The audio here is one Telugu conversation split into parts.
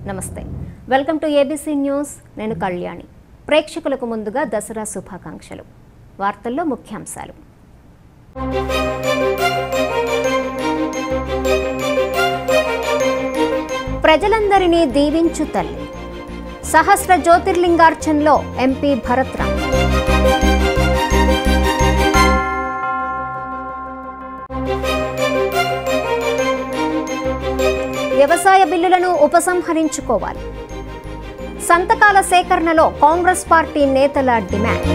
నమస్తే వెల్కమ్ టు ఏబీసీ న్యూస్ నేను కళ్యాణి ప్రేక్షకులకు ముందుగా దసరా శుభాకాంక్షలు వార్తల్లో ముఖ్యాంశాలు ప్రజలందరినీ దీవించు తల్లి సహస్ర జ్యోతిర్లింగార్చనలో ఎంపీ భరత్ రామ్ వ్యవసాయ బిల్లులను ఉపసంహరించుకోవాలి సంతకాల సేకరణలో కాంగ్రెస్ పార్టీ నేతల డిమాండ్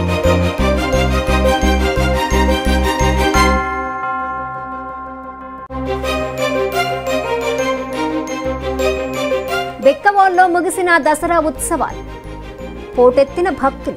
బెక్కవాల్లో ముగిసిన దసరా ఉత్సవాలు పోటెత్తిన భక్తులు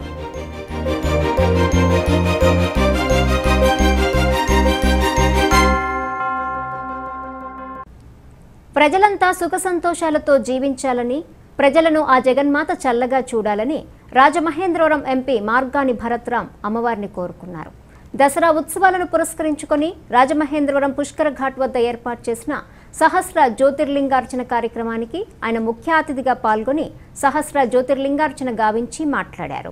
ప్రజలంతా సుఖ సంతోషాలతో జీవించాలని ప్రజలను ఆ జగన్మాత చల్లగా చూడాలని రాజమహేంద్రవరం ఎంపీ మార్గాని భరత్రాం అమ్మవారిని కోరుకున్నారు దసరా ఉత్సవాలను పురస్కరించుకొని రాజమహేంద్రవరం పుష్కర ఘాట్ వద్ద ఏర్పాటు చేసిన సహస్ర జ్యోతిర్లింగార్చన కార్యక్రమానికి ఆయన ముఖ్య అతిథిగా పాల్గొని సహస్ర జ్యోతిర్లింగార్చన గావించి మాట్లాడారు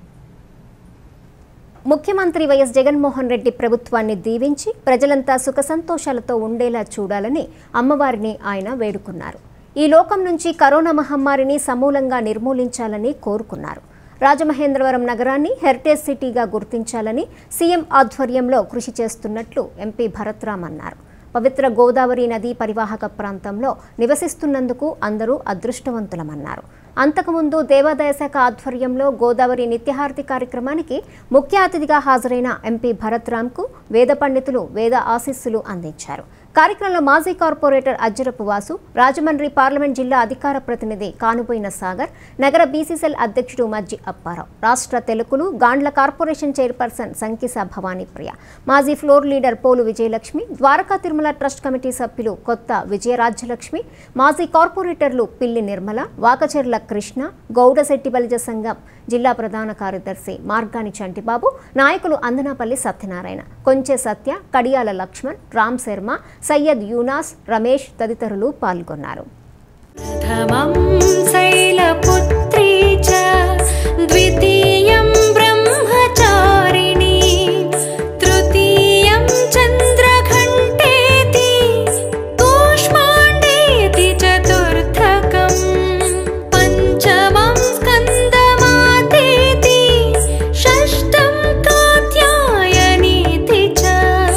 ముఖ్యమంత్రి వైఎస్ జగన్మోహన్ రెడ్డి ప్రభుత్వాన్ని దీవించి ప్రజలంతా సుఖ సంతోషాలతో ఉండేలా చూడాలని అమ్మవారిని ఆయన వేడుకున్నారు ఈ లోకం నుంచి కరోనా మహమ్మారిని సమూలంగా నిర్మూలించాలని కోరుకున్నారు రాజమహేంద్రవరం నగరాన్ని హెరిటేజ్ సిటీగా గుర్తించాలని సీఎం ఆధ్వర్యంలో కృషి చేస్తున్నట్లు ఎంపీ భరత్రామ్ అన్నారు పవిత్ర గోదావరి నదీ పరివాహక ప్రాంతంలో నివసిస్తున్నందుకు అందరూ అదృష్టవంతులమన్నారు అంతకుముందు దేవాదాయ శాఖ ఆధ్వర్యంలో గోదావరి నిత్యహారతి కార్యక్రమానికి ముఖ్య అతిథిగా హాజరైన ఎంపీ భరత్రామ్కు వేద పండితులు వేద ఆశీస్సులు అందించారు కార్యక్రమంలో మాజీ కార్పొరేటర్ అజ్జరపు వాసు రాజమండ్రి పార్లమెంట్ జిల్లా అధికార ప్రతినిధి కానుపోయిన సాగర్ నగర బీసీసీఎల్ అధ్యక్షుడు మజ్జి అప్పారావు రాష్ట్ర తెలుగులు గాండ్ల కార్పొరేషన్ చైర్పర్సన్ సంకిస భవానీ ప్రియ మాజీ floor leader Polu Vijayalakshmi Dwaraka Tirumala trust committee సభ్యులు కొత్త విజయరాజ్యలక్ష్మి మాజీ కార్పొరేటర్లు పిల్లి నిర్మల వాకచెర్ల కృష్ణ గౌడశెట్టి బలిజ సంఘం జిల్లా ప్రధాన కార్యదర్శి మార్గాని చంటిబాబు నాయకులు అందనాపల్లి సత్యనారాయణ కొంచె సత్య కడియాల లక్ష్మణ్ రామ్ శర్మ సయ్యద్ యూనాస్ రమేష్ తదితరులు పాల్గొన్నారు प्रथमं शैलपुत्री च द्वितीयं ब्रह्मचारिणी तृतीयं चन्द्रघण्टेति कूष्माण्डेति चतुर्थकम् पञ्चमं स्कन्दमातेति षष्ठं कात्यायनीति च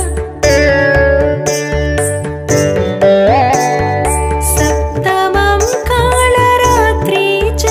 सप्तमं कालरात्री च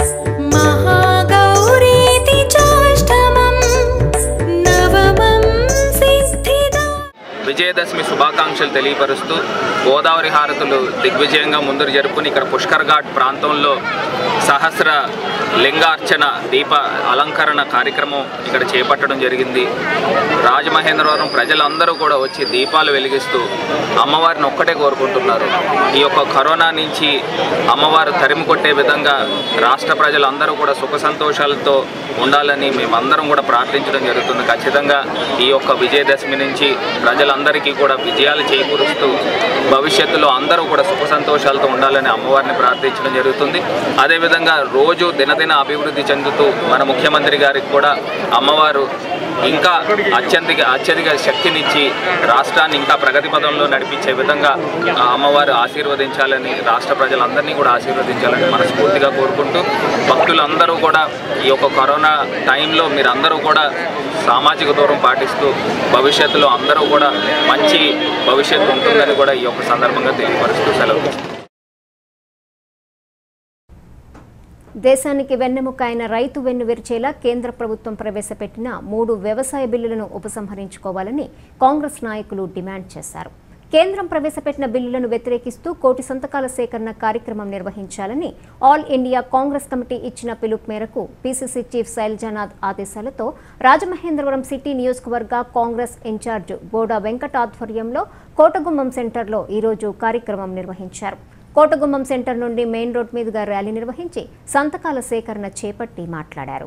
महागौरीति चाष्टमं नवमं सिद्धिदा విజయదశమి శుభాకాంక్షలు తెలియపరుస్తూ గోదావరి హారతులు దిగ్విజయంగా ముందు జరుపుకుని ఇక్కడ పుష్కర్ ఘాట్ ప్రాంతంలో సహస్ర లింగార్చన దీప అలంకరణ కార్యక్రమం ఇక్కడ చేపట్టడం జరిగింది రాజమహేంద్రవరం ప్రజలందరూ కూడా వచ్చి దీపాలు వెలిగిస్తూ అమ్మవారిని ఒక్కటే కోరుకుంటున్నారు ఈ యొక్క కరోనా నుంచి అమ్మవారు తరిమి కొట్టే విధంగా రాష్ట్ర ప్రజలందరూ కూడా సుఖ సంతోషాలతో ఉండాలని మేమందరం కూడా ప్రార్థించడం జరుగుతుంది ఖచ్చితంగా ఈ యొక్క విజయదశమి నుంచి ప్రజలందరికీ కూడా విజయాలు చేకూరుస్తూ భవిష్యత్తులో అందరూ కూడా సుఖ సంతోషాలతో ఉండాలని అమ్మవారిని ప్రార్థించడం జరుగుతుంది అదేవిధంగా రోజు దినదిన అభివృద్ధి చెందుతూ మన ముఖ్యమంత్రి గారికి కూడా అమ్మవారు ఇంకా అత్యంత అత్యధిక శక్తినిచ్చి రాష్ట్రాన్ని ఇంకా ప్రగతి పదంలో నడిపించే విధంగా ఆ అమ్మవారు ఆశీర్వదించాలని రాష్ట్ర ప్రజలందరినీ కూడా ఆశీర్వదించాలని మనస్ఫూర్తిగా కోరుకుంటూ భక్తులందరూ కూడా ఈ యొక్క కరోనా టైంలో మీరందరూ కూడా సామాజిక దూరం పాటిస్తూ భవిష్యత్తులో అందరూ కూడా మంచి భవిష్యత్తు ఉంటుందని కూడా ఈ యొక్క సందర్భంగా తెలియపరుస్తూ సెలవు తీసుకుంటున్నాను. దేశానికి వెన్నెముక అయిన రైతు వెన్ను విరిచేలా కేంద్ర ప్రభుత్వం ప్రవేశపెట్టిన మూడు వ్యవసాయ బిల్లులను ఉపసంహరించుకోవాలని కాంగ్రెస్ నాయకులు డిమాండ్ చేశారు కేంద్రం ప్రవేశపెట్టిన బిల్లులను వ్యతిరేకిస్తూ కోటి సంతకాల సేకరణ కార్యక్రమం నిర్వహించాలని ఆల్ ఇండియా కాంగ్రెస్ కమిటీ ఇచ్చిన పిలుపు మేరకు పీసీసీ చీఫ్ శైలజానాథ్ ఆదేశాలతో రాజమహేంద్రవరం సిటీ నియోజకవర్గ కాంగ్రెస్ ఇన్ఛార్జ్ బోడా వెంకట ఆధ్వర్యంలో కోటగుమ్మం సెంటర్లో ఈరోజు కార్యక్రమం నిర్వహించారు కోటగుమ్మం సెంటర్ నుండి మెయిన్ రోడ్ మీదుగా ర్యాలీ నిర్వహించి సంతకాల సేకరణ చేపట్టి మాట్లాడారు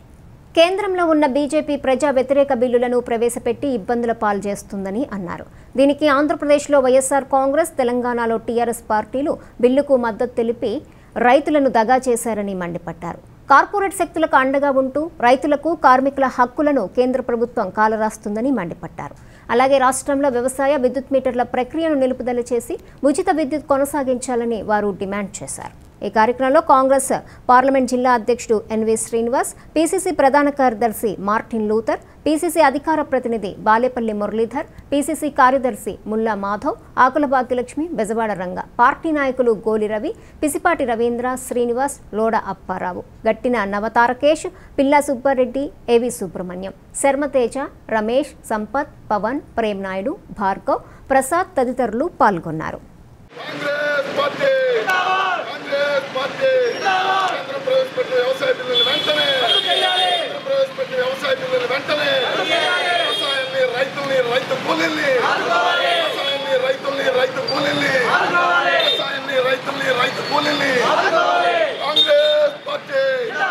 కేంద్రంలో ఉన్న బీజేపీ ప్రజా వ్యతిరేక బిల్లులను ప్రవేశపెట్టి ఇబ్బందుల పాలు చేస్తుందని అన్నారు దీనికి ఆంధ్రప్రదేశ్లో వైఎస్ఆర్ కాంగ్రెస్ తెలంగాణలో టీఆర్ఎస్ పార్టీలు బిల్లుకు మద్దతు తెలిపి రైతులను దగా చేశారని మండిపడ్డారు కార్పొరేట్ శక్తులకు అండగా ఉంటూ రైతులకు కార్మికుల హక్కులను కేంద్ర ప్రభుత్వం కాలరాస్తుందని మండిపడ్డారు అలాగే రాష్ట్రంలో వ్యవసాయ విద్యుత్ మీటర్ల ప్రక్రియను నిలుపుదల చేసి ఉచిత విద్యుత్ కొనసాగించాలని వారు డిమాండ్ చేశారు ఈ కార్యక్రమంలో కాంగ్రెస్ పార్లమెంట్ జిల్లా అధ్యక్షుడు ఎన్వి శ్రీనివాస్ పీసీసీ ప్రధాన కార్యదర్శి మార్టిన్ లూథర్ పీసీసీ అధికార ప్రతినిధి బాలేపల్లి మురళీధర్ పీసీసీ కార్యదర్శి ముల్లా మాధవ్ ఆకుల భాగ్యలక్ష్మి బెజవాడ రంగ పార్టీ నాయకులు గోలి రవి పిసిపాటి రవీంద్ర శ్రీనివాస్ లోడ అప్పారావు గట్టిన నవతారకేష్ పిల్లా సుబ్బారెడ్డి ఏవి సుబ్రహ్మణ్యం శర్మతేజ రమేష్ సంపత్ పవన్ ప్రేమ్ నాయుడు భార్గవ్ ప్రసాద్ తదితరులు పాల్గొన్నారు కాంగ్రెస్ పార్టీ కాంగ్రెస్ పార్టీ కేంద్రం ప్రవేశపెట్టిన వ్యవసాయ బిల్లులు వెంటనే కేంద్రం ప్రవేశపెట్టిన వ్యవసాయ బిల్లులు వెంటనే వ్యవసాయాన్ని రైతుల్ని రైతు కూలీల్ని వ్యవసాయాన్ని రైతుల్ని రైతు కూలీల్ని వ్యవసాయాన్ని రైతుల్ని రైతు కూలీల్ని Congress party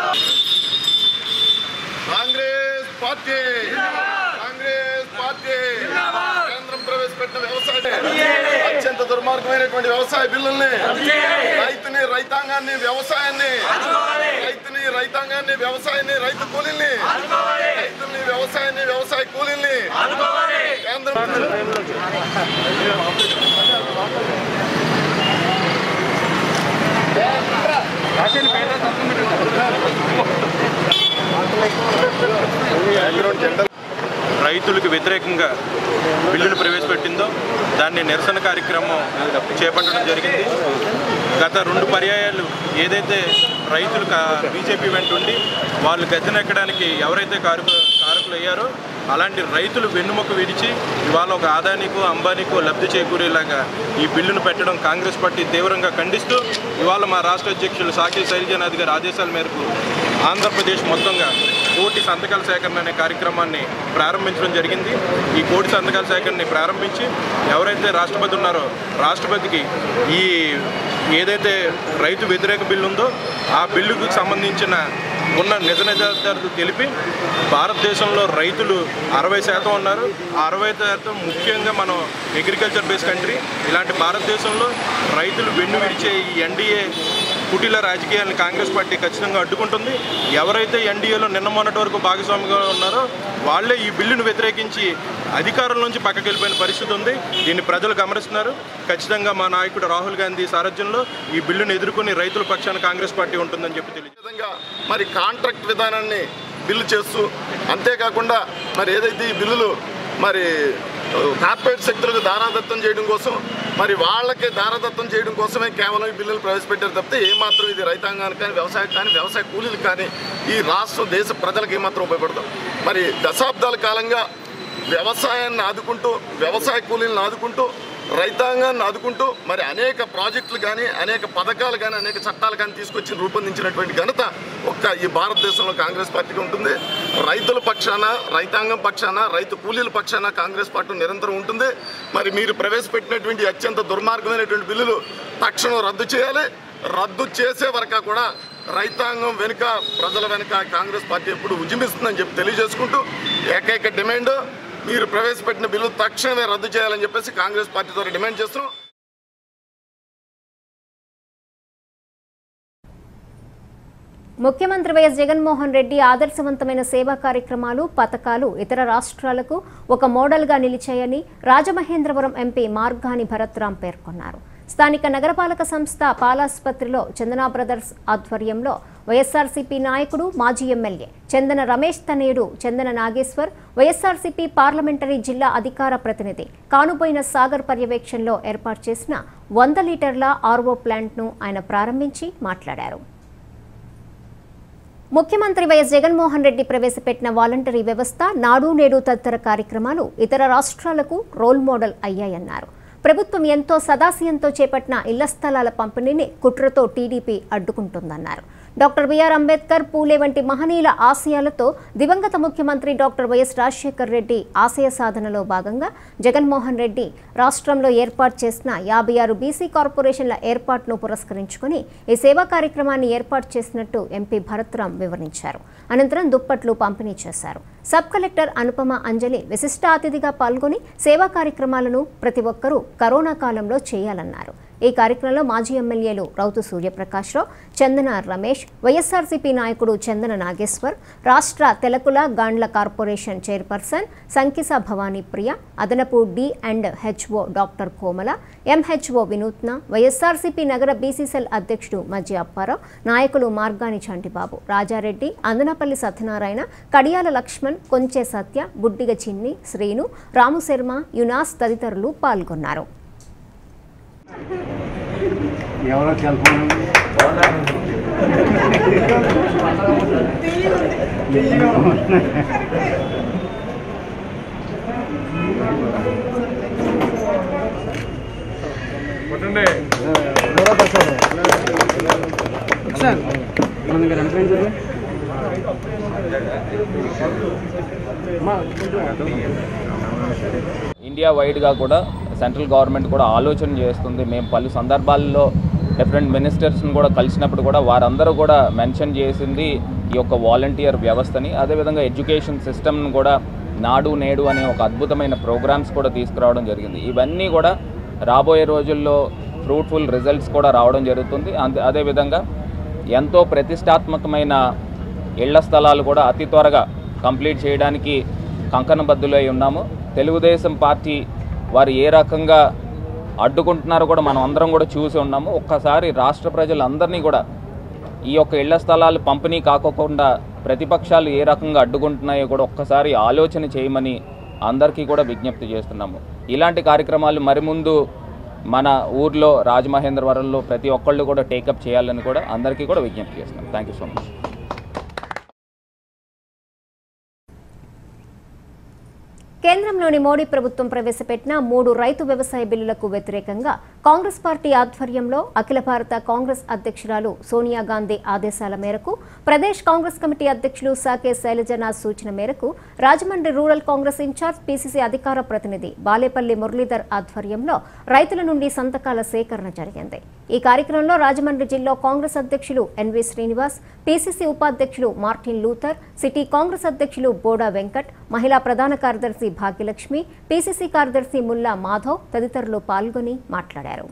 Congress party Congress party కేంద్రం ప్రవేశపెట్టిన వ్యవసాయ అత్యంత దుర్మార్గమైనటువంటి వ్యవసాయ బిల్లుల్ని రైతుని రైతాంగాన్ని వ్యవసాయాన్ని రైతుని రైతాంగాన్ని వ్యవసాయాన్ని రైతు కూలీల్ని రైతుల్ని వ్యవసాయాన్ని వ్యవసాయ కూలీల్ని కేంద్రం రైతులకు వ్యతిరేకంగా బిల్లును ప్రవేశపెట్టిందో దాన్ని నిరసన కార్యక్రమం చేపట్టడం జరిగింది గత రెండు పర్యాయాలు ఏదైతే రైతులు బీజేపీ వెంట ఉండి వాళ్ళు గద్దెనెక్కడానికి ఎవరైతే కారకు కారకులు అయ్యారో అలాంటి రైతులు వెన్నుముక విడిచి ఇవాళ ఒక ఆదానికో అంబానీకో లబ్ధి చేకూరేలాగా ఈ బిల్లును పెట్టడం కాంగ్రెస్ పార్టీ తీవ్రంగా ఖండిస్తూ ఇవాళ మా రాష్ట్ర అధ్యక్షులు సాకే శైలజనాథ్ గారి ఆదేశాల మేరకు ఆంధ్రప్రదేశ్ మొత్తంగా కోటి సంతకాల సేకరణ అనే కార్యక్రమాన్ని ప్రారంభించడం జరిగింది ఈ కోటి సంతకాల సేకరణని ప్రారంభించి ఎవరైతే రాష్ట్రపతి ఉన్నారో రాష్ట్రపతికి ఈ ఏదైతే రైతు వ్యతిరేక బిల్లు ఉందో ఆ బిల్లుకు సంబంధించిన ఉన్న నిజ నిజార్థాలు తెలిపి భారతదేశంలో రైతులు అరవై శాతం ఉన్నారు ఆ అరవై శాతం ముఖ్యంగా మనం అగ్రికల్చర్ బేస్ కంట్రీ ఇలాంటి భారతదేశంలో రైతులు వెన్ను విడిచే ఈ ఎన్డీఏ కుటీల రాజకీయాలను కాంగ్రెస్ పార్టీ ఖచ్చితంగా అడ్డుకుంటుంది ఎవరైతే ఎన్డీఏలో నిన్న మొన్నటి వరకు భాగస్వామిగా ఉన్నారో వాళ్ళే ఈ బిల్లును వ్యతిరేకించి అధికారం నుంచి పక్కకి వెళ్ళిపోయిన పరిస్థితి ఉంది దీన్ని ప్రజలు గమనిస్తున్నారు ఖచ్చితంగా మా నాయకుడు రాహుల్ గాంధీ సారథ్యంలో ఈ బిల్లును ఎదుర్కొని రైతుల పక్షాన కాంగ్రెస్ పార్టీ ఉంటుందని చెప్పి తెలియదు విధంగా మరి కాంట్రాక్ట్ విధానాన్ని బిల్లు చేస్తూ అంతేకాకుండా మరి ఏదైతే ఈ బిల్లులు మరి కార్పొరేట్ శక్తులకు దారాదత్తం చేయడం కోసం మరి వాళ్ళకి దారాదత్తం చేయడం కోసమే కేవలం ఈ బిల్లులు ప్రవేశపెట్టారు తప్పితే ఏమాత్రం ఇది రైతాంగానికి కానీ వ్యవసాయం కానీ వ్యవసాయ కూలీలకు కానీ ఈ రాష్ట్రం దేశ ప్రజలకు ఏమాత్రం ఉపయోగపడదు మరి దశాబ్దాల కాలంగా వ్యవసాయాన్ని ఆదుకుంటూ వ్యవసాయ కూలీలను ఆదుకుంటూ రైతాంగాన్ని ఆదుకుంటూ మరి అనేక ప్రాజెక్టులు కానీ అనేక పథకాలు కానీ అనేక చట్టాలు కానీ తీసుకొచ్చి రూపొందించినటువంటి ఘనత ఒక్క ఈ భారతదేశంలో కాంగ్రెస్ పార్టీకి ఉంటుంది రైతుల పక్షాన రైతాంగం పక్షాన రైతు కూలీల పక్షాన కాంగ్రెస్ పార్టీ నిరంతరం ఉంటుంది మరి మీరు ప్రవేశపెట్టినటువంటి అత్యంత దుర్మార్గమైనటువంటి బిల్లులు తక్షణం రద్దు చేయాలి రద్దు చేసే వరకు కూడా రైతాంగం వెనుక ప్రజల వెనుక కాంగ్రెస్ పార్టీ ఎప్పుడు ఉద్యమిస్తుందని చెప్పి తెలియజేసుకుంటూ ఏకైక డిమాండ్ మీరు ప్రవేశపెట్టిన బిల్లు తక్షణమే రద్దు చేయాలని చెప్పేసి కాంగ్రెస్ పార్టీ ద్వారా డిమాండ్ చేస్తున్నాం ముఖ్యమంత్రి వైఎస్ జగన్మోహన్ రెడ్డి ఆదర్శవంతమైన సేవా కార్యక్రమాలు పథకాలు ఇతర రాష్ట్రాలకు ఒక మోడల్గా నిలిచాయని రాజమహేంద్రవరం ఎంపీ మార్గాని భరత్రాం పేర్కొన్నారు స్థానిక నగరపాలక సంస్థ పాలాసుపత్రిలో చందనా బ్రదర్స్ ఆధ్వర్యంలో వైఎస్ఆర్సీపీ నాయకుడు మాజీ ఎమ్మెల్యే చందన రమేష్ తనయుడు చందన నాగేశ్వర్ వైఎస్ఆర్సీపీ పార్లమెంటరీ జిల్లా అధికార ప్రతినిధి కానుపోయిన సాగర్ పర్యవేక్షణలో ఏర్పాటు చేసిన వంద లీటర్ల ఆర్వో ప్లాంట్ను ఆయన ప్రారంభించి మాట్లాడారు ముఖ్యమంత్రి వైఎస్ జగన్మోహన్ రెడ్డి ప్రవేశపెట్టిన వాలంటరీ వ్యవస్థ నాడు నేడు తదితర కార్యక్రమాలు ఇతర రాష్ట్రాలకు రోల్ మోడల్ అయ్యాయన్నారు ప్రభుత్వం ఎంతో సదాశయంతో చేపట్టిన ఇళ్ల స్థలాల పంపిణీని కుట్రతో టీడీపీ అడ్డుకుంటుందన్నారు డాక్టర్ బిఆర్ అంబేద్కర్ పూలే వంటి మహనీయుల ఆశయాలతో దివంగత ముఖ్యమంత్రి డాక్టర్ వైఎస్ రాజశేఖర్ రెడ్డి ఆశయ సాధనలో భాగంగా జగన్మోహన్ రెడ్డి రాష్ట్రంలో ఏర్పాటు చేసిన యాభై ఆరు బీసీ కార్పొరేషన్ల ఏర్పాటును పురస్కరించుకుని ఈ సేవా కార్యక్రమాన్ని ఏర్పాటు చేసినట్టు ఎంపీ భరత్రాం వివరించారు అనంతరం దుప్పట్లు పంపిణీ చేశారు సబ్ కలెక్టర్ అనుపమ అంజలి విశిష్ట అతిథిగా పాల్గొని సేవా కార్యక్రమాలను ప్రతి ఒక్కరూ కరోనా కాలంలో చేయాలన్నారు ఈ కార్యక్రమంలో మాజీ ఎమ్మెల్యేలు రౌతు సూర్యప్రకాశ్రావు చందన రమేష్ వైఎస్ఆర్సీపీ నాయకుడు చందన నాగేశ్వర్ రాష్ట్ర తెలకుల గాండ్ల కార్పొరేషన్ చైర్పర్సన్ సంకిస భవానీ ప్రియ అదనపు D and HO doctor Komala MHO Vinutna YSRCP నగర బీసీసెల్ అధ్యక్షుడు మజ్జి అప్పారావు నాయకులు మార్గాని చంటిబాబు రాజారెడ్డి అందనపల్లి సత్యనారాయణ కడియాల లక్ష్మణ్ కొంచె సత్య బుడ్డిగ చిన్ని శ్రీను రాము శర్మ యునాస్ తదితరులు పాల్గొన్నారు ఎవరో సెల్ఫోన్ మన దగ్గర అనిపించదు ఇండియా వైడ్గా కూడా సెంట్రల్ గవర్నమెంట్ కూడా ఆలోచన చేస్తుంది మేము పలు సందర్భాల్లో డిఫరెంట్ మినిస్టర్స్ని కూడా కలిసినప్పుడు కూడా వారందరూ కూడా మెన్షన్ చేసింది ఈ యొక్క వాలంటీర్ వ్యవస్థని అదేవిధంగా ఎడ్యుకేషన్ సిస్టమ్ను కూడా నాడు నేడు అనే ఒక అద్భుతమైన ప్రోగ్రామ్స్ కూడా తీసుకురావడం జరిగింది ఇవన్నీ కూడా రాబోయే రోజుల్లో ఫ్రూట్ఫుల్ రిజల్ట్స్ కూడా రావడం జరుగుతుంది అంతే అదేవిధంగా ఎంతో ప్రతిష్టాత్మకమైన ఇళ్ల స్థలాలు కూడా అతి త్వరగా కంప్లీట్ చేయడానికి కంకణబద్దులై ఉన్నాము తెలుగుదేశం పార్టీ వారు ఏ రకంగా అడ్డుకుంటున్నారో కూడా మనం అందరం కూడా చూసి ఉన్నాము ఒక్కసారి రాష్ట్ర ప్రజలందరినీ కూడా ఈ యొక్క ఇళ్ల స్థలాలు పంపిణీ కాకోకుండా ప్రతిపక్షాలు ఏ రకంగా అడ్డుకుంటున్నాయో కూడా ఒక్కసారి ఆలోచన చేయమని అందరికీ కూడా విజ్ఞప్తి చేస్తున్నాము ఇలాంటి కార్యక్రమాలు మరి ముందు మన ఊర్లో రాజమహేంద్రవరంలో ప్రతి ఒక్కళ్ళు కూడా టేకప్ చేయాలని కూడా అందరికీ కూడా విజ్ఞప్తి చేస్తున్నాం థ్యాంక్ యూ సో మచ్ కేంద్రంలోని మోడీ ప్రభుత్వం ప్రవేశపెట్టిన మూడు రైతు వ్యవసాయ బిల్లులకు వ్యతిరేకంగా కాంగ్రెస్ పార్టీ ఆధ్వర్యంలో అఖిల భారత కాంగ్రెస్ అధ్యక్షురాలు సోనియా గాంధీ ఆదేశాల మేరకు ప్రదేశ్ కాంగ్రెస్ కమిటీ అధ్యక్షులు సాకే శైలజనాథ్ సూచన మేరకు Rajahmundry rural Congress in charge PCC అధికార ప్రతినిధి బాలేపల్లి మురళీధర్ ఆధ్వర్యంలో రైతుల నుండి సంతకాల సేకరణ జరిగింది ఈ కార్యక్రమంలో రాజమండ్రి జిల్లా కాంగ్రెస్ అధ్యక్షులు ఎన్వి శ్రీనివాస్ పీసీసీ ఉపాధ్యక్షులు మార్టిన్ లూథర్ సిటీ కాంగ్రెస్ అధ్యక్షులు బోడా వెంకట్ మహిళా ప్రధాన కార్యదర్శి భాగ్యలక్ష్మి పీసీసీ కార్యదర్శి ముల్లా మాధవ్ తదితరులు పాల్గొని మాట్లాడారు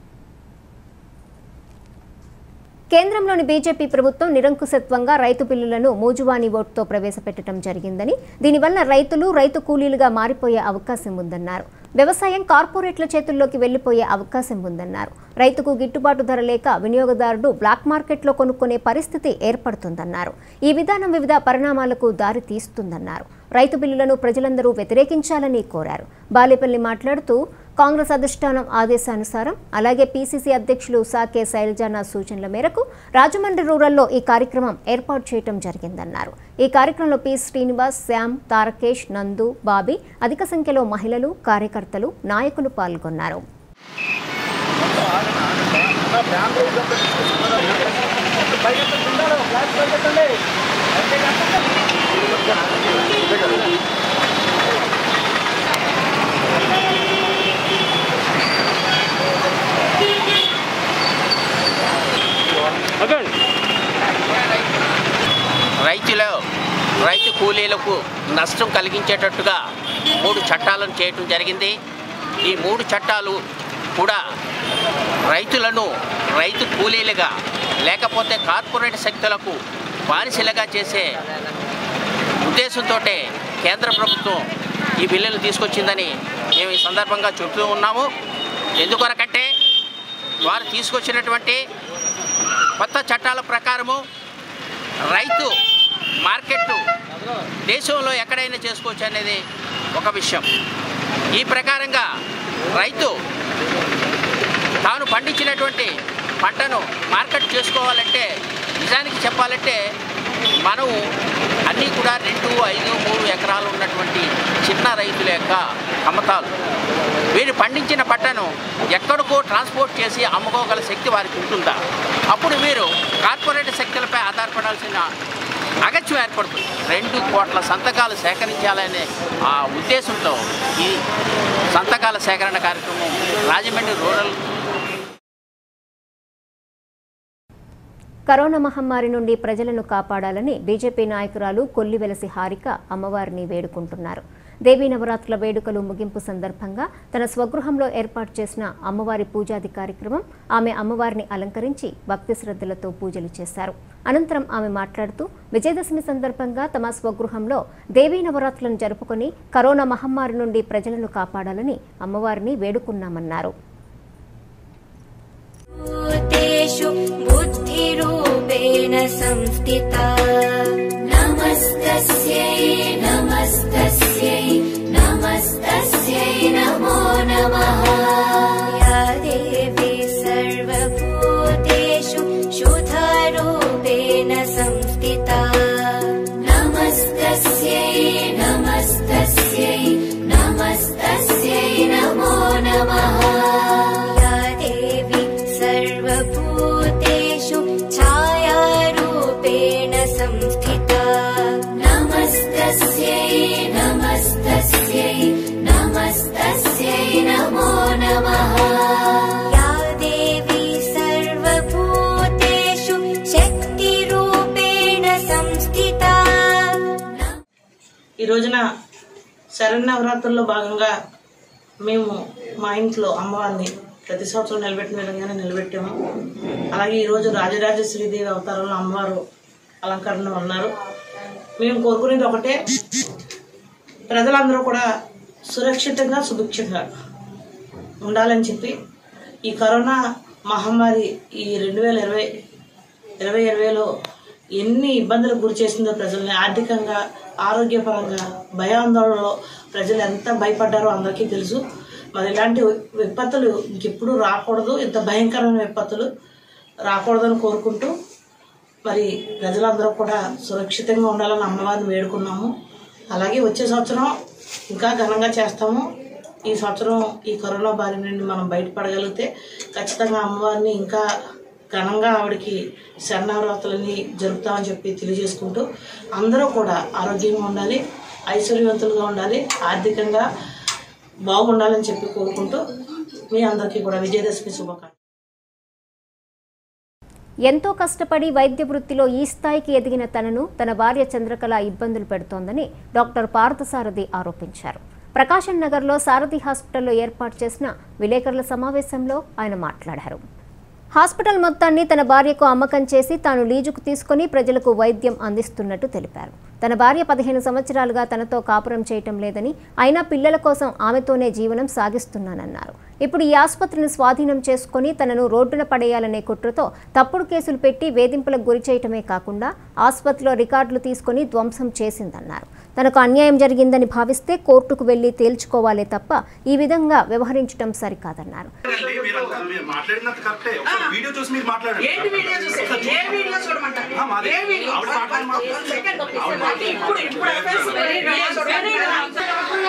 కేంద్రంలోని బీజేపీ ప్రభుత్వం నిరంకుశత్వంగా రైతు బిల్లులను మూజువాణి ఓటుతో ప్రవేశపెట్టడం జరిగిందని దీనివల్ల రైతులు రైతు కూలీలుగా మారిపోయే అవకాశం ఉందన్నారు వ్యవసాయం కార్పొరేట్ల చేతుల్లోకి వెళ్లిపోయే అవకాశం ఉందన్నారు రైతుకు గిట్టుబాటు ధర లేక వినియోగదారుడు బ్లాక్ మార్కెట్లో కొనుక్కునే పరిస్థితి ఏర్పడుతుందన్నారు ఈ విధానం వివిధ పరిణామాలకు దారి తీస్తుందన్నారు రైతు బిల్లులను ప్రజలందరూ వ్యతిరేకించాలని కోరారు బాలేపల్లి మాట్లాడుతూ కాంగ్రెస్ అధిష్టానం ఆదేశానుసారం అలాగే పీసీసీ అధ్యక్షులు సాకే శైలజానాథ్ సూచనల మేరకు రాజమండ్రి రూరల్లో ఈ కార్యక్రమం ఏర్పాటు చేయడం జరిగిందన్నారు ఈ కార్యక్రమంలో పి శ్రీనివాస్ శ్యామ్ తారకేష్ నందు బాబీ అధిక సంఖ్యలో మహిళలు కార్యకర్తలు నాయకులు పాల్గొన్నారు రైతులు రైతు కూలీలకు నష్టం కలిగించేటట్టుగా మూడు చట్టాలను చేయటం జరిగింది ఈ మూడు చట్టాలు కూడా రైతులను రైతు కూలీలుగా లేకపోతే కార్పొరేట్ శక్తులకు బానిసలుగా చేసే ఉద్దేశంతో కేంద్ర ప్రభుత్వం ఈ బిల్లులు తీసుకొచ్చిందని మేము ఈ సందర్భంగా చెబుతూ ఉన్నాము ఎందుకొరకంటే వారు తీసుకొచ్చినటువంటి కొత్త చట్టాల ప్రకారము రైతు మార్కెట్ దేశంలో ఎక్కడైనా చేసుకోవచ్చు అనేది ఒక విషయం ఈ ప్రకారంగా రైతు తాను పండించినటువంటి పంటను మార్కెట్ చేసుకోవాలంటే నిజానికి చెప్పాలంటే మనం అన్నీ కూడా రెండు ఐదు మూడు ఎకరాలు ఉన్నటువంటి చిన్న రైతుల యొక్క అమ్మకాలు వీరు పండించిన పంటను ఎక్కడికో ట్రాన్స్పోర్ట్ చేసి అమ్ముకోగల శక్తి వారికి ఉంటుందా అప్పుడు వీరు కార్పొరేట్ శక్తులపై ఆధారపడాల్సిన అగత్యం ఏర్పడుతుంది రెండు కోట్ల సంతకాలు సేకరించాలనే ఆ ఉద్దేశంతో ఈ సంతకాల సేకరణ కార్యక్రమం రాజమండ్రి రూరల్ కరోనా మహమ్మారి నుండి ప్రజలను కాపాడాలని బీజేపీ నాయకురాలు కొల్లివెలసి హారిక అమ్మవారిని వేడుకుంటున్నారు దేవీ నవరాత్రుల వేడుకలు ముగింపు సందర్భంగా తన స్వగృహంలో ఏర్పాటు చేసిన అమ్మవారి పూజాది కార్యక్రమం ఆమె అమ్మవారిని అలంకరించి భక్తి శ్రద్ధలతో పూజలు చేశారు అనంతరం ఆమె మాట్లాడుతూ విజయదశమి సందర్భంగా తమ స్వగృహంలో దేవీ నవరాత్రులను జరుపుకొని కరోనా మహమ్మారి నుండి ప్రజలను కాపాడాలని అమ్మవారిని వేడుకున్నామన్నారు भूतेषु बुद्धिरूपेण संस्थिता नमस्तस्यै नमस्तस्यै नमस्तस्यै नमो नमः या देवी सर्वभूतेषु शुद्धरूपेण संस्थिता नमस्तस्यै नमस्तस्यै नमस्तस्यै नमो नमः या देवी सर्वभूतेषु छायारूपेण संस्थिता नमस्तस्यै नमस्तस्यै नमस्तस्यै नमो नमः या देवी सर्वभूतेषु शक्तिरूपेण संस्थिता ఈ రోజున శరన్నవరాత్రుల్లో భాగంగా మేము మా ఇంట్లో అమ్మవారిని ప్రతి సంవత్సరం నిలబెట్టిన విధంగానే నిలబెట్టాము అలాగే ఈరోజు రాజరాజ శ్రీదేవి అవతారంలో అమ్మవారు అలంకరణ ఉన్నారు మేము కోరుకునేది ఒకటే ప్రజలందరూ కూడా సురక్షితంగా సుభిక్షంగా ఉండాలని చెప్పి ఈ కరోనా మహమ్మారి ఈ రెండు వేల ఇరవై ఇరవై ఇరవైలో ఎన్ని ఇబ్బందులకు గురి చేసిందో ప్రజల్ని ఆర్థికంగా ఆరోగ్యపరంగా భయాందోళనలో ప్రజలు ఎంత భయపడ్డారో అందరికీ తెలుసు మరి ఇలాంటి విపత్తులు ఇంకెప్పుడు రాకూడదు ఇంత భయంకరమైన విపత్తులు రాకూడదని కోరుకుంటూ మరి ప్రజలందరూ కూడా సురక్షితంగా ఉండాలని అమ్మవారిని వేడుకున్నాము అలాగే వచ్చే సంవత్సరం ఇంకా ఘనంగా చేస్తాము ఈ సంవత్సరం ఈ కరోనా బారి నుండి మనం బయటపడగలిగితే ఖచ్చితంగా అమ్మవారిని ఇంకా ఘనంగా ఆవిడకి శరణావరాత్రులని జరుపుతామని చెప్పి తెలియజేసుకుంటూ అందరూ కూడా ఆరోగ్యంగా ఉండాలి ఐశ్వర్యవంతులుగా ఉండాలి ఆర్థికంగా బాగుండాలని చెప్పి కోరుకుంటూ మీ అందరికీ కూడా విజయదశమి శుభాకాంక్షలు ఎంతో కష్టపడి వైద్య వృత్తిలో ఈ స్థాయికి ఎదిగిన తనను తన భార్య చంద్రకళ ఇబ్బందులు పెడుతోందని డాక్టర్ పార్థసారథి ఆరోపించారు ప్రకాశం నగర్లో సారథి హాస్పిటల్లో ఏర్పాటు చేసిన విలేకరుల సమావేశంలో ఆయన మాట్లాడారు హాస్పిటల్ మొత్తాన్ని తన భార్యకు అమ్మకం చేసి తాను లీజుకు తీసుకొని ప్రజలకు వైద్యం అందిస్తున్నట్టు తెలిపారు తన భార్య పదిహేను సంవత్సరాలుగా తనతో కాపురం చేయటం లేదని అయినా పిల్లల కోసం ఆమెతోనే జీవనం సాగిస్తున్నానన్నారు ఇప్పుడు ఈ ఆసుపత్రిని స్వాధీనం చేసుకొని తనను రోడ్డున పడేయాలనే కుట్రతో తప్పుడు కేసులు పెట్టి వేధింపులకు గురి చేయటమే కాకుండా ఆసుపత్రిలో రికార్డులు తీసుకొని ధ్వంసం చేసిందన్నారు తనకు అన్యాయం జరిగిందని భావిస్తే కోర్టుకు వెళ్లి తేల్చుకోవాలే తప్ప ఈ విధంగా వ్యవహరించడం సరికాదన్నారు మాట్లాడినట్టు కరెక్టే వీడియో చూసి మీరు మాట్లాడండి ఏంటి వీడియో చూసి ఏ వీడియో చూడమంటారు ఆ, మాది. ఏ వీడియో ఆవిడ మాట్లాడిన మాట. One second. ఇప్పుడు ఇప్పుడు అఫెన్స్ వీడియో చూడమంటారా?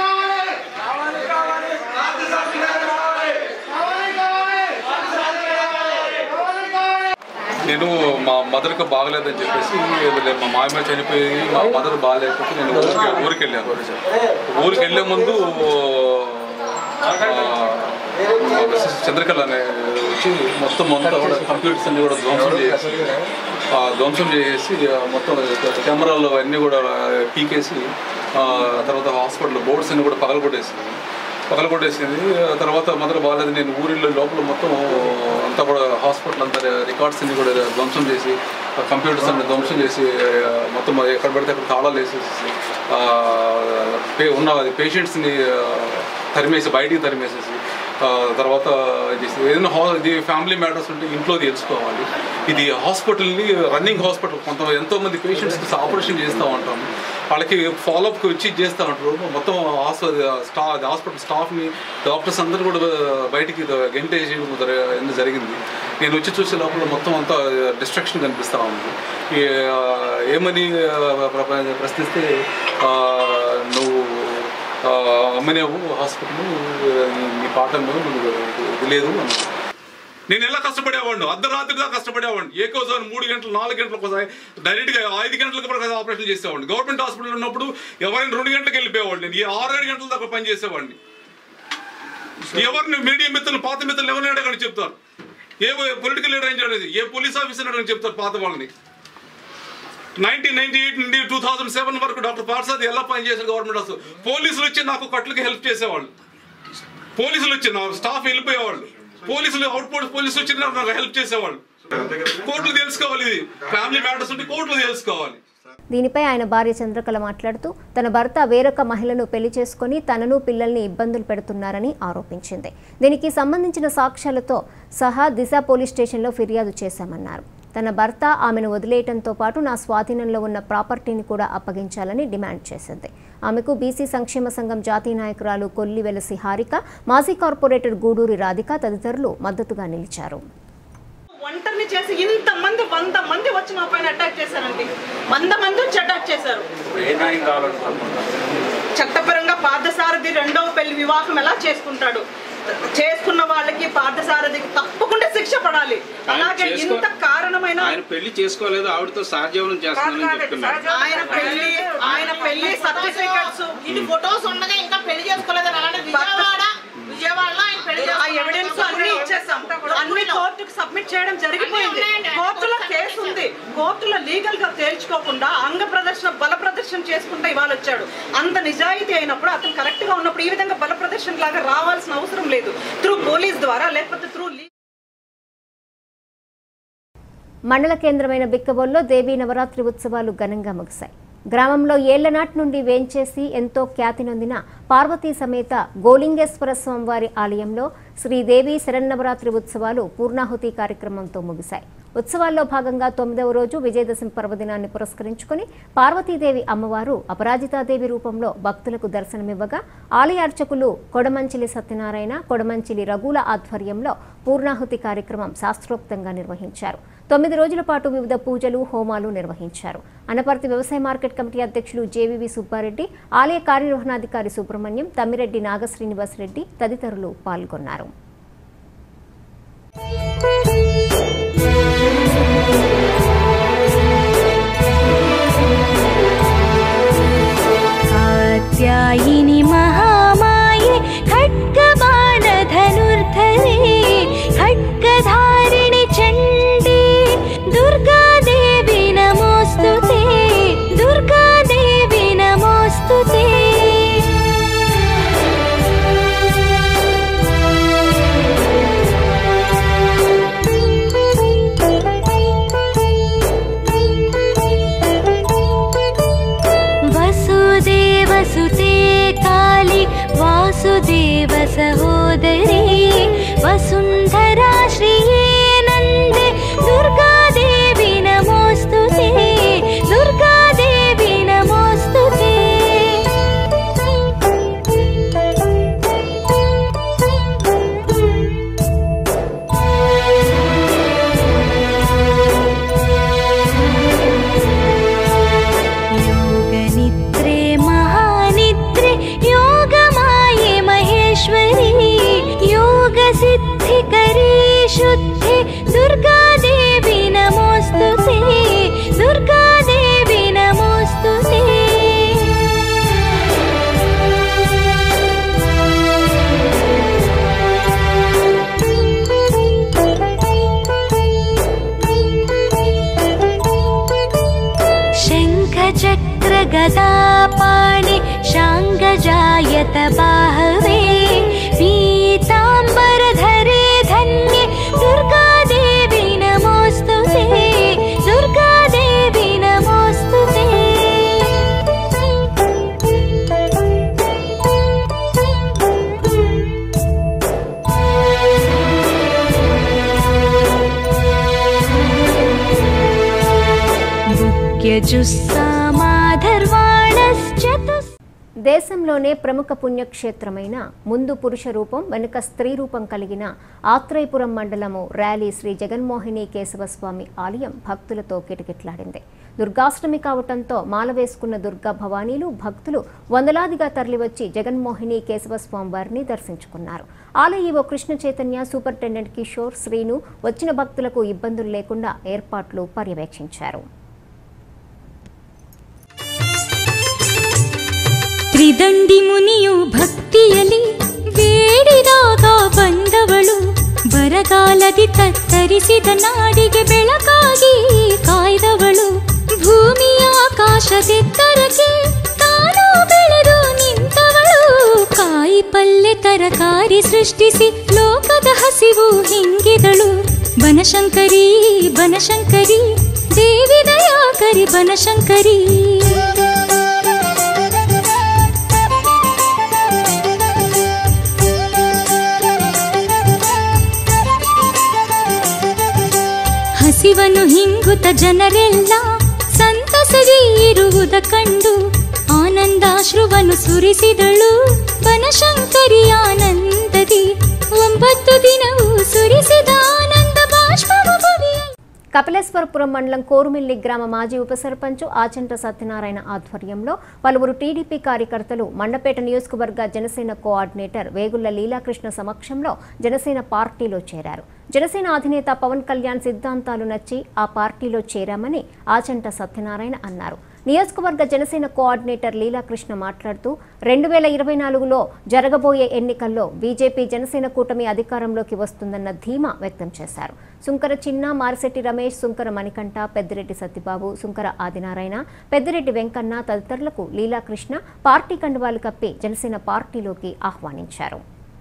నేను మా మదర్కి బాగలేదని చెప్పేసి వీళ్ళ- మా మాయమ్మ చనిపోయి మా మదర్ బాగాలేకపోతే నేను ఊరికి ఊరికి వెళ్ళాను ఊరికి వెళ్ళే ముందు ఆ, మా మిస్సెస్ చంద్రకళ అనే వచ్చి మొత్తం మొత్తం కూడా కంప్యూటర్స్ అన్ని కూడా ధ్వంసం చేసి ఆ, ధ్వంసం చేసేసి ఆ, మొత్తం కెమెరాలు అన్నీ కూడా పీకేసి ఆ, తర్వాత హాస్పిటల్ బోర్డ్స్ అన్ని కూడా పగలగొట్టేసింది పగలగొట్టేసింది ఆ తర్వాత మదర్ బాగాలేదు నేను ఊరిలో లోపల మొత్తం అంతా కూడా హాస్పిటల్ అంతా రికార్డ్స్ అన్ని కూడా ధ్వంసం చేసి ఆ కంప్యూటర్స్ అన్ని ధ్వంసం చేసి ఆ, మొత్తం ఎక్కడ పడితే అక్కడ తాళాలు వేసేసి ఆ, పే- ఉన్న పేషెంట్స్ని తరిమేసి బయటికి తరిమేసేసి ఆ, తర్వాత ఇది చేసి ఏదైనా హా ఇది ఫ్యామిలీ మ్యాటర్స్ ఉంటే ఇంట్లో తెలుసుకోవాలి ఇది హాస్పిటల్ని రన్నింగ్ హాస్పిటల్ కొంత ఎంతోమంది పేషెంట్స్కి ఆపరేషన్ చేస్తూ ఉంటాం వాళ్ళకి ఫాలోఅప్కి వచ్చి చేస్తూ ఉంటారు మొత్తం హాస్పిటల్ స్టా హాస్పిటల్ స్టాఫ్ని డాక్టర్స్ అందరూ కూడా బయటికి గెంటేసి ఎందుకు జరిగింది నేను వచ్చి చూసే లోపల మొత్తం అంతా డిస్ట్రక్షన్ కనిపిస్తూ ఉంది ఈ, ఆ, ఏమని ఆ, ప్ర- ప్రశ్నిస్తే ఆ, నువ్వు ఆ, అమ్మనేవు హాస్పిటల్ నీ పాఠంలో నువ్వు ఇది లేదు అన్నాడు నేను ఎలా కష్టపడేవాడిని అర్ధరాత్రి దాకా కష్టపడేవాడిని ఏ కోసం మూడు గంటలు నాలుగు గంటలకు ఒకసారి డైరెక్ట్గా ఐదు గంటలకు ప్రకారం ఆపరేషన్ చేసేవాడిని గవర్నమెంట్ హాస్పిటల్ ఉన్నప్పుడు ఎవరైనా రెండు గంటలకు వెళ్ళిపోయేవాడిని నేను ఈ ఆరు ఏడు గంటల దాకా పని చేసేవాడిని ఎవరిని మీడియా మిత్రులు పాత మిత్రులు ఎవరిని అడగని చెప్తారు ఏ పొలిటికల్ లీడర్ ఏం చేయలేదు ఏ పోలీస్ ఆఫీసర్ అడగని చెప్తారు పాత వాళ్ళని నైన్టీన్ నైన్టీ ఎయిట్ నుండి టూ థౌసండ్ సెవెన్ వరకు డాక్టర్ పార్సాద్ ఎలా పనిచేశారు గవర్నమెంట్ హాస్పిటల్ పోలీసులు వచ్చి నాకు కట్లకి హెల్ప్ చేసేవాళ్ళు పోలీసులు వచ్చి నా స్టాఫ్ వెళ్ళిపోయేవాళ్ళు పోలీసులు అవుట్ పోస్ట్ పోలీసులు వచ్చి నాకు హెల్ప్ చేసేవాళ్ళు కోర్టులు తెలుసుకోవాలి ఇది ఫ్యామిలీ మ్యాటర్స్ ఉంటే కోర్టులు తెలుసుకోవాలి దీనిపై ఆయన భార్య చంద్రకళ మాట్లాడుతూ తన భర్త వేరొక మహిళను పెళ్లి చేసుకుని తనను పిల్లల్ని ఇబ్బందులు పెడుతున్నారని ఆరోపించింది దీనికి సంబంధించిన సాక్ష్యాలతో సహా దిశ పోలీస్ స్టేషన్లో ఫిర్యాదు చేశామన్నారు తన భర్త ఆమెను వదిలేయటంతో పాటు నా స్వాధీనంలో ఉన్న ప్రాపర్టీని కూడా అప్పగించాలని డిమాండ్ చేసింది ఆమెకు బీసీ సంక్షేమ సంఘం జాతీయ నాయకురాలు కొల్లి వెలసి హారిక మాజీ కార్పొరేటర్ గూడూరి రాధిక తదితరులు మద్దతుగా నిలిచారు ఒంటరిని చేసి ఇంతమంది వంద మంది వచ్చి మా పైన అటాక్ చేశారండి వంద మంది వచ్చి అటాక్ చేశారు చట్టపరంగా పార్థసారథి రెండవ పెళ్లి వివాహం ఎలా చేసుకుంటాడు చేసుకున్న వాళ్ళకి పార్థసారథికి తప్పకుండా శిక్ష పడాలి అలాగే చేసుకో- ఇంత కారణమైన ఆయన పెళ్లి చేసుకోలేదు ఆవిడతో సహజీవనం చేస్తున్నానని చెప్తున్నారు ఆయన పెళ్లి ఆయన పెళ్లి సర్టిఫికెట్స్ ఇది ఫొటోస్ ఉండగా ఇంకా పెళ్లి చేసుకోలేదు విజయవాడ విజయవాడలో ఆయన పెళ్లి ఆ ఎవిడెన్స్ అన్ని ఇచ్చేసాం అన్ని కోర్టుకు సబ్మిట్ చేయడం జరిగిపోయింది కోర్టులో కేసు ఉంది కోర్టులో లీగల్ గా తేల్చుకోకుండా అంగ ప్రదర్శన బల ప్రదర్శన చేసుకుంటా ఇవాళ వచ్చాడు అంత నిజాయితీ అయినప్పుడు అతను కరెక్ట్ గా ఉన్నప్పుడు ఈ విధంగా బల ప్రదర్శన లాగా రావాల్సిన అవసరం లేదు త్రూ పోలీస్ ద్వారా లేకపోతే త్రూ మండల కేంద్రమైన బిక్కబోల్లో దేవీ నవరాత్రి ఉత్సవాలు ఘనంగా ముగిశాయి గ్రామంలో ఏళ్ల నాటి నుండి వేంచేసి ఎంతో ఖ్యాతి నొందిన పార్వతీ సమేత గోలింగేశ్వర స్వామివారి ఆలయంలో శ్రీదేవి శరన్నవరాత్రి ఉత్సవాలు పూర్ణాహుతి కార్యక్రమంతో ముగిశాయి ఉత్సవాల్లో భాగంగా తొమ్మిదవ రోజు విజయదశమి పర్వదినాన్ని పురస్కరించుకుని పార్వతీదేవి అమ్మవారు అపరాజితాదేవి రూపంలో భక్తులకు దర్శనమివ్వగా ఆలయ అర్చకులు కొడమంచిలి సత్యనారాయణ కొడమంచిలి రఘుల ఆధ్వర్యంలో పూర్ణాహుతి కార్యక్రమం శాస్త్రోక్తంగా నిర్వహించారు తొమ్మిది రోజుల పాటు వివిధ పూజలు హోమాలు నిర్వహించారు అనపర్తి వ్యవసాయ మార్కెట్ కమిటీ అధ్యక్షులు జేవివి సుబ్బారెడ్డి ఆలయ కార్యనిర్వహణాధికారి సుబ్రహ్మణ్యం తమ్మిరెడ్డి నాగశ్రీనివాస్ రెడ్డి తదితరులు పాల్గొన్నారు कात्यायिनि महामाये खड्गबाणधनुर्धरे खड्गधारिणि चण्डे दुर्गादेवी नमोऽस्तु ते दुर्गादेवी नमोऽस्तु ते वसुदेवसुते काली वासुदेव सहोदरी वसुन्धरा श्रिये नन्दे दुर्गादेवी नमोऽस्तु ते दुर्गादेवी नमोऽस्तु ते योगनिद्रे महानिद्रे योगमाये महेश्वरी योगसिद्धिकरी शुद्धे दुर्गादेवी नमोऽस्तु ते दुर्गादेवी नमोऽस्तु ते शङ्खचक्रगदापाणि शाङ्गजायत बाहवे पीताम्बरधरे धन्ये दुर्गादेवी नमोऽस्तु ते दुर्गादेवी नमोऽस्तु ते मुख्यजुस्सामाधर्वाण దేశంలోనే ప్రముఖ పుణ్యక్షేత్రమైన ముందు పురుష రూపం వెనుక స్త్రీ రూపం కలిగిన ఆత్రేయపురం మండలము ర్యాలీ శ్రీ జగన్మోహిని కేశవస్వామి ఆలయం భక్తులతో కిటకిట్లాడింది దుర్గాష్టమి కావటంతో మాల వేసుకున్న దుర్గా భవానీలు భక్తులు వందలాదిగా తరలివచ్చి జగన్మోహిని కేశవస్వామి వారిని దర్శించుకున్నారు ఆలయ ఈవో కృష్ణ చైతన్య సూపరింటెండెంట్ కిషోర్ శ్రీను వచ్చిన భక్తులకు ఇబ్బందులు లేకుండా ఏర్పాట్లు పర్యవేక్షించారు ತ್ರಿದಂಡಿ ಮುನಿಯು ಭಕ್ತಿಯಲಿ ಬೇಡಿದಾಗ ಬಂದವಳು ಬರಗಾಲದಿ ತತ್ತರಿಸಿದ ನಾಡಿಗೆ ಬೆಳಕಾಗಿ ಕಾಯ್ದವಳು ಭೂಮಿಯ ಆಕಾಶದೆತ್ತರಕ್ಕೆ ತಾನು ಬೆಳೆದು ನಿಂತವಳು ಕಾಯಿ ಪಲ್ಲೆ ತರಕಾರಿ ಸೃಷ್ಟಿಸಿ ಲೋಕದ ಹಸಿವು ಹಿಂಗಿದಳು ಬನಶಂಕರಿ ಬನಶಂಕರಿ ದೇವಿ ದಯಾಕರಿ ಬನಶಂಕರಿ ಹಸಿವನು ಹಿಂಗುತ ಜನರೆಲ್ಲ ಸಂತಸದಿ ಇರುವುದ ಕಂಡು ಆನಂದಾಶ್ರುವನ್ನು ಸುರಿಸಿದಳು ಬನಶಂಕರಿ ಆನಂದದಿ ಒಂಬತ್ತು ದಿನವೂ ಸುರಿಸಿದ ಆನಂದ ಬಾಷ್ಪವು ಭುವಿಯಲ್ಲಿ కపిలేశ్వరపురం మండలం కోరుమిల్లి గ్రామ మాజీ ఉప సర్పంచ్ ఆచంట సత్యనారాయణ ఆధ్వర్యంలో పలువురు టీడీపీ కార్యకర్తలు మండపేట నియోజకవర్గ జనసేన కోఆర్డినేటర్ వేగుళ్ల లీలాకృష్ణ సమక్షంలో జనసేన పార్టీలో చేరారు జనసేన అధినేత పవన్ కళ్యాణ్ సిద్ధాంతాలు నచ్చి ఆ పార్టీలో చేరామని ఆచంట సత్యనారాయణ అన్నారు నియోజకవర్గ జనసేన కోఆర్డినేటర్ లీలాకృష్ణ మాట్లాడుతూ రెండు వేల ఇరవై నాలుగులో జరగబోయే ఎన్నికల్లో బీజేపీ జనసేన కూటమి అధికారంలోకి వస్తుందన్న ధీమా వ్యక్తం చేశారు సుంకర చిన్న మారిశెట్టి రమేష్ సుంకర మణికంఠ పెద్దిరెడ్డి సత్యబాబు సుంకర ఆదినారాయణ పెద్దిరెడ్డి వెంకన్న తదితరులకు లీలాకృష్ణ పార్టీ కండువాలు కప్పి జనసేన పార్టీలోకి ఆహ్వానించారు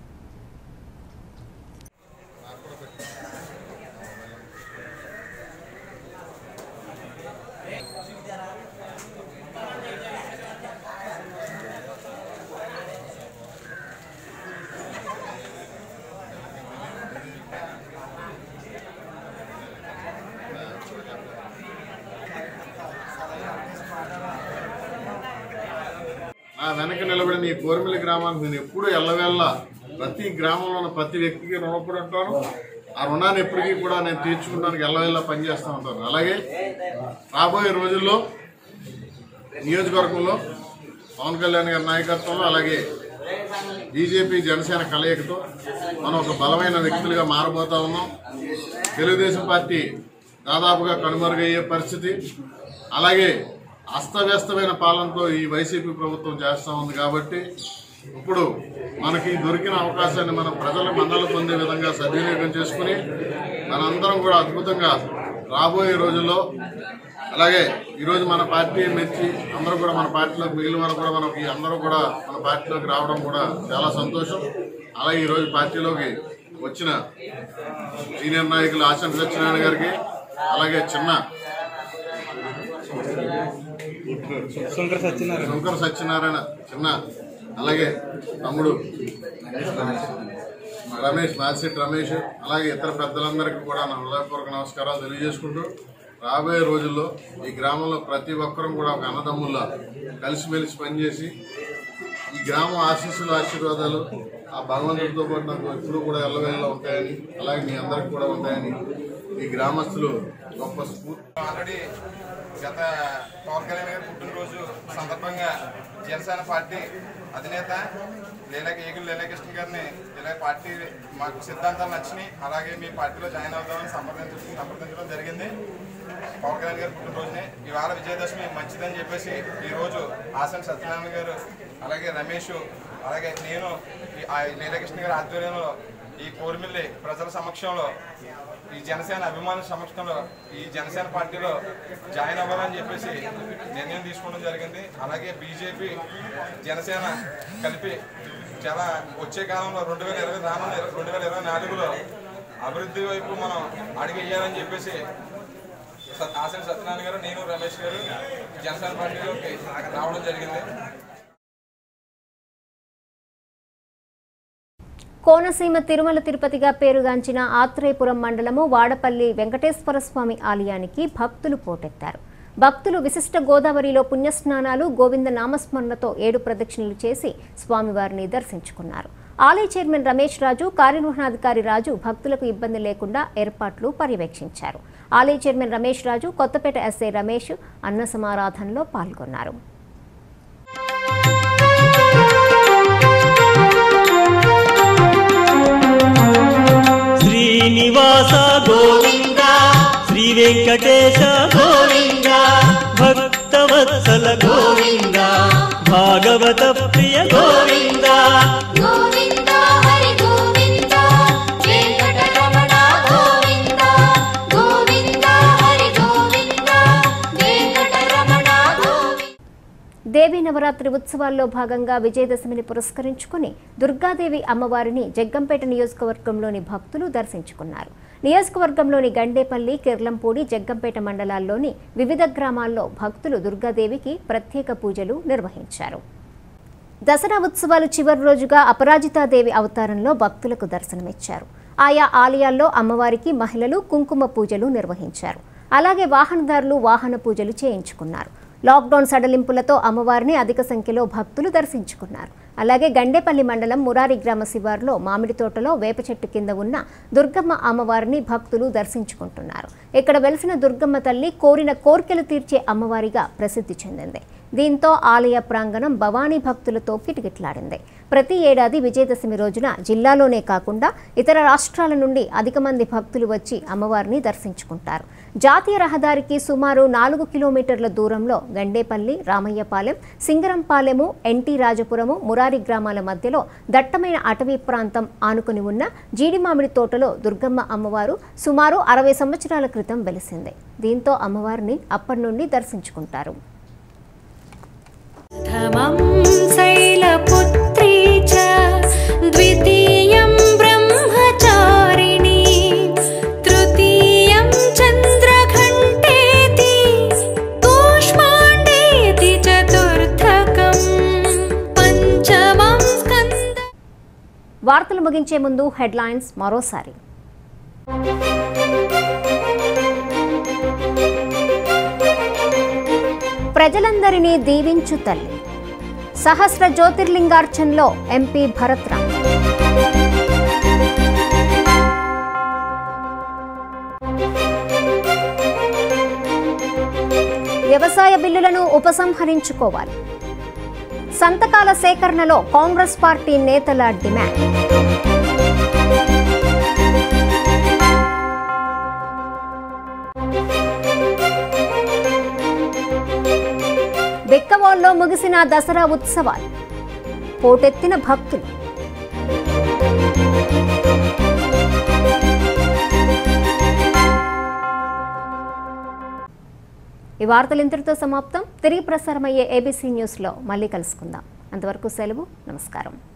నా వెనక నిలబడిన ఈ కోరిమిల్లి గ్రామానికి నేను ఎప్పుడూ ఎల్లవేళ్ళ ప్రతి గ్రామంలో ఉన్న ప్రతి వ్యక్తికి రుణపడి ఉంటాను ఆ రుణాన్ని ఎప్పటికీ కూడా నేను తీర్చుకోవడానికి ఎల్లవేళ్ళ పనిచేస్తూ ఉంటాను అలాగే రాబోయే రోజుల్లో నియోజకవర్గంలో పవన్ కళ్యాణ్ గారి నాయకత్వంలో అలాగే బీజేపీ జనసేన కలయికతో మనం ఒక బలమైన వ్యక్తులుగా మారబోతా ఉన్నాం తెలుగుదేశం పార్టీ దాదాపుగా కనుమరుగయ్యే పరిస్థితి అలాగే అస్తవ్యస్తమైన పాలనతో ఈ వైసీపీ ప్రభుత్వం చేస్తూ ఉంది కాబట్టి ఇప్పుడు మనకి దొరికిన అవకాశాన్ని మనం ప్రజల మన్నలు పొందే విధంగా సద్వినియోగం చేసుకుని మనందరం కూడా అద్భుతంగా రాబోయే రోజుల్లో అలాగే ఈరోజు మన పార్టీ మెచ్చి అందరూ కూడా మన పార్టీలోకి మిగిలిన వారు కూడా మనకి అందరూ కూడా మన పార్టీలోకి రావడం కూడా చాలా సంతోషం అలాగే ఈరోజు పార్టీలోకి వచ్చిన సీనియర్ నాయకులు ఆచరణ సత్యనారాయణ గారికి అలాగే చిన్న శంకర సత్యనారాయణ శంకర సత్యనారాయణ చిన్న అలాగే తమ్ముడు రమేష్ మాసిట్ రమేష్ అలాగే ఇతర పెద్దలందరికీ కూడా నా హృదయపూర్వక నమస్కారాలు తెలియజేసుకుంటూ రాబోయే రోజుల్లో ఈ గ్రామంలో ప్రతి ఒక్కరం కూడా ఒక అన్నదమ్ముల్లా కలిసిమెలిసి పనిచేసి ఈ గ్రామం ఆశీస్సులు ఆశీర్వాదాలు ఆ భగవంతుడితో పాటు నాకు ఎప్పుడూ కూడా ఎల్లవేళ్ళలో ఉంటాయని అలాగే మీ అందరికి కూడా ఉంటాయని ఈ గ్రామస్తులు గొప్ప స్ఫూర్తి ఆల్రెడీ గత పవన్ కళ్యాణ్ గారి పుట్టినరోజు సందర్భంగా జనసేన పార్టీ అధినేత లీలాకి ఏగులు లీలాకృష్ణ గారిని ఇలా పార్టీ మాకు సిద్ధాంతాలు నచ్చినాయి అలాగే మీ పార్టీలో జాయిన్ అవుదామని సంప్రదించడం సంప్రదించడం జరిగింది పవన్ కళ్యాణ్ గారి పుట్టినరోజుని ఇవాళ విజయదశమి మంచిదని చెప్పేసి ఈరోజు ఆసన సత్యనారాయణ గారు అలాగే రమేష్ అలాగే నేను ఈ- ఆ లీలాకృష్ణ గారి ఆధ్వర్యంలో ఈ కోరిమిల్లి ప్రజల సమక్షంలో ఈ జనసేన అభిమానుల సమక్షంలో ఈ జనసేన పార్టీలో జాయిన్ అవ్వాలని చెప్పేసి నిర్ణయం తీసుకోవడం జరిగింది అలాగే బీజేపీ జనసేన కలిపి చాలా వచ్చే కాలంలో రెండు వేల ఇరవై రానున్న రెండు వేల ఇరవై నాలుగులో అభివృద్ధి వైపు మనం అడుగు వేయాలని చెప్పేసి సత్- ఆశన సత్యనారాయణ గారు నేను రమేష్ గారు జనసేన పార్టీలోకి రావడం జరిగింది కోనసీమ తిరుమల తిరుపతిగా పేరుగాంచిన ఆత్రేయపురం మండలము వాడపల్లి వెంకటేశ్వర స్వామి ఆలయానికి భక్తులు పోటెత్తారు భక్తులు విశిష్ట గోదావరిలో పుణ్యస్నానాలు గోవింద నామస్మరణతో ఏడు ప్రదక్షిణలు చేసి స్వామివారిని దర్శించుకున్నారు ఆలయ చైర్మన్ రమేష్ రాజు కార్యనిర్వహణాధికారి రాజు భక్తులకు ఇబ్బంది లేకుండా ఏర్పాట్లు పర్యవేక్షించారు ఆలయ చైర్మన్ రమేష్ రాజు కొత్తపేట ఎస్ఐ రమేష్ అన్న సమారాధనలో పాల్గొన్నారు శ్రీనివాస గోవింద శ్రీ వెంకటేశ గోవింద భక్తవత్సల గోవింద భాగవత ప్రియ గోవింద గోవింద హరి గోవింద వెంకటరమణ గోవింద గోవింద హరి గోవింద వెంకటరమణ గోవింద దేవీ నవరాత్రి ఉత్సవాల్లో భాగంగా విజయదశమిని పురస్కరించుకుని దుర్గాదేవి అమ్మవారిని జగ్గంపేట నియోజకవర్గంలోని భక్తులు దర్శించుకున్నారు నియోజకవర్గంలోని గండేపల్లి కిర్లంపూడి జగ్గంపేట మండలాల్లోని వివిధ గ్రామాల్లో భక్తులు దుర్గాదేవికి ప్రత్యేక పూజలు నిర్వహించారు దసరా ఉత్సవాలు చివరి రోజుగా అపరాజితాదేవి అవతారంలో భక్తులకు దర్శనమిచ్చారు ఆయా ఆలయాల్లో అమ్మవారికి మహిళలు కుంకుమ పూజలు నిర్వహించారు అలాగే వాహనదారులు వాహన పూజలు చేయించుకున్నారు లాక్డౌన్ సడలింపులతో అమ్మవారిని అధిక సంఖ్యలో భక్తులు దర్శించుకున్నారు అలాగే గండేపల్లి మండలం మురారి గ్రామ శివారులో మామిడి తోటలో వేప చెట్టు కింద ఉన్న దుర్గమ్మ అమ్మవారిని భక్తులు దర్శించుకుంటున్నారు ఇక్కడ వెలిసిన దుర్గమ్మ తల్లి కోరిన కోర్కెలు తీర్చే అమ్మవారిగా ప్రసిద్ధి చెందింది దీంతో ఆలయ ప్రాంగణం భవానీ భక్తులతో కిటకిట్లాడింది ప్రతి ఏడాది విజయదశమి రోజున జిల్లాలోనే కాకుండా ఇతర రాష్ట్రాల నుండి అధిక మంది భక్తులు వచ్చి అమ్మవారిని దర్శించుకుంటారు జాతీయ రహదారికి సుమారు నాలుగు కిలోమీటర్ల దూరంలో గండేపల్లి రామయ్యపాలెం సింగరంపాలెము ఎన్టీ రాజపురము మురారి గ్రామాల మధ్యలో దట్టమైన అటవీ ప్రాంతం ఆనుకుని ఉన్న జీడి మామిడి తోటలో దుర్గమ్మ అమ్మవారు సుమారు అరవై సంవత్సరాల క్రితం వెలిసింది దీంతో అమ్మవారిని అప్పటి నుండి దర్శించుకుంటారు प्रथमं शैलपुत्री च द्वितीयं ब्रह्मचारिणी तृतीयं चन्द्रघण्टेति कूष्माण्डेति चतुर्थकं पञ्चमं स्कन्द వార్తలు ముగించే ముందు హెడ్లైన్స్ మరోసారి ప్రజలందరినీ దీవించు తల్లి సహస్ర జ్యోతిర్లింగార్చనలో ఎంపీ భరత్ రామ్ వ్యవసాయ బిల్లులను ఉపసంహరించుకోవాలి సంతకాల సేకరణలో కాంగ్రెస్ పార్టీ నేతల డిమాండ్ బెక్కవాల్లో ముగిసిన దసరా ఉత్సవాలు పోటెత్తిన భక్తులు ఈ వార్తలు ఇంతటితో సమాప్తం తిరిగి ప్రసారమయ్యే ఏబీసీ న్యూస్లో మళ్ళీ కలుసుకుందాం అంతవరకు సెలవు నమస్కారం